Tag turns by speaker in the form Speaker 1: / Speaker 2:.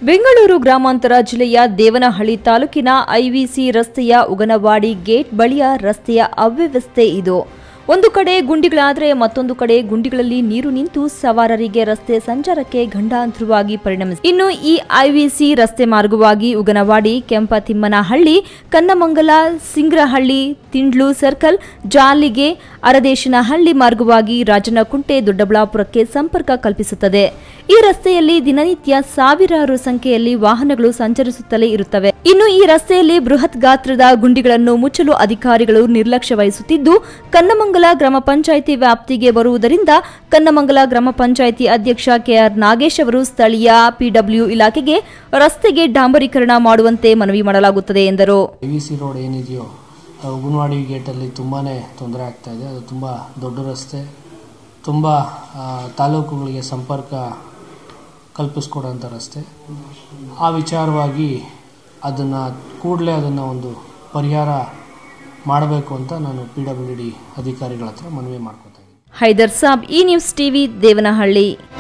Speaker 1: ಬೆಂಗಳೂರು ಗ್ರಾಮಾಂತರ ಜಿಲ್ಲೆಯ ದೇವನಹಳ್ಳಿ ತಾಲೂಕಿನ ಐವಿಸಿ ರಸ್ತೆಯ ಉಗನವಾಡಿ ಗೇಟ್ ಬಳಿಯ ರಸ್ತೆಯ ಅವ್ಯವಸ್ಥೆ ಇದು ಒಂದು ಕಡೆ ಗುಂಡಿಗಳಾದರೆ ಮತ್ತೊಂದು ಕಡೆ ಗುಂಡಿಗಳಲ್ಲಿ ನೀರು ನಿಂತು ಸವಾರರಿಗೆ ರಸ್ತೆ ಸಂಚಾರಕ್ಕೆ ಗಂಡಾಂತರವಾಗಿ ಪರಿಣಮಿಸಿದೆ ಇನ್ನು ಈ ಐವಿಸಿ ರಸ್ತೆ ಮಾರ್ಗವಾಗಿ ಉಗನವಾಡಿ ಕೆಂಪತಿಮ್ಮನಹಳ್ಳಿ ಕನ್ನಮಂಗಲ ಸಿಂಗ್ರಹಳ್ಳಿ ತಿಂಡ್ಲು ಸರ್ಕಲ್ ಜಾಲಿಗೆ ಅರದೇಶಿನಹಳ್ಳಿ ಮಾರ್ಗವಾಗಿ ರಾಜನಕುಂಟೆ ದೊಡ್ಡಬಳ್ಳಾಪುರಕ್ಕೆ ಸಂಪರ್ಕ ಕಲ್ಪಿಸುತ್ತದೆ ಈ ರಸ್ತೆಯಲ್ಲಿ ದಿನನಿತ್ಯ ಸಾವಿರಾರು ಸಂಖ್ಯೆಯಲ್ಲಿ ವಾಹನಗಳು ಸಂಚರಿಸುತ್ತಲೇ ಇರುತ್ತವೆ ಇನ್ನು ಈ ರಸ್ತೆಯಲ್ಲಿ ಬೃಹತ್ ಗಾತ್ರದ ಗುಂಡಿಗಳನ್ನು ಮುಚ್ಚಲು ಅಧಿಕಾರಿಗಳು ನಿರ್ಲಕ್ಷ್ಯ ವಹಿಸುತ್ತಿದ್ದು ಕನ್ನಮಂಗಲ ಗ್ರಾಮ ಪಂಚಾಯಿತಿ ವ್ಯಾಪ್ತಿಗೆ ಬರುವುದರಿಂದ ಕನ್ನಮಂಗಲ ಗ್ರಾಮ ಪಂಚಾಯಿತಿ ಅಧ್ಯಕ್ಷ ಕೆಆರ್ ನಾಗೇಶ್ ಅವರು ಸ್ಥಳೀಯ ಪಿಡಬ್ಲ್ಯೂ ಇಲಾಖೆಗೆ ರಸ್ತೆಗೆ ಡಾಂಬರೀಕರಣ ಮಾಡುವಂತೆ ಮನವಿ ಮಾಡಲಾಗುತ್ತದೆ ಎಂದರು
Speaker 2: ಐ ವಿ ಸಿ ರೋಡ್ ಏನಿದೆಯೋ ಆ ಉಗುನವಾಡಿ ಗೇಟಲ್ಲಿ ತುಂಬಾ ತೊಂದರೆ ಆಗ್ತಾ ಇದೆ ಅದು ತುಂಬ ದೊಡ್ಡ ರಸ್ತೆ ತುಂಬ ಆ, ತಾಲೂಕುಗಳಿಗೆ ಸಂಪರ್ಕ ಕಲ್ಪಿಸ್ಕೊಡೋಂಥ ರಸ್ತೆ ಆ ವಿಚಾರವಾಗಿ ಅದನ್ನು ಕೂಡಲೇ ಅದನ್ನು ಒಂದು ಪರಿಹಾರ ಮಾಡಬೇಕು ಅಂತ ನಾನು ಪಿ ಡಬ್ಲ್ಯೂ ಡಿ ಅಧಿಕಾರಿಗಳ ಹತ್ರ ಮನವಿ ಮಾಡ್ಕೊತಾ ಇದ್ದೀನಿ
Speaker 1: ಹೈದರ್ ಸಾಬ್ ಈ ನ್ಯೂಸ್ ಟಿವಿ ದೇವನಹಳ್ಳಿ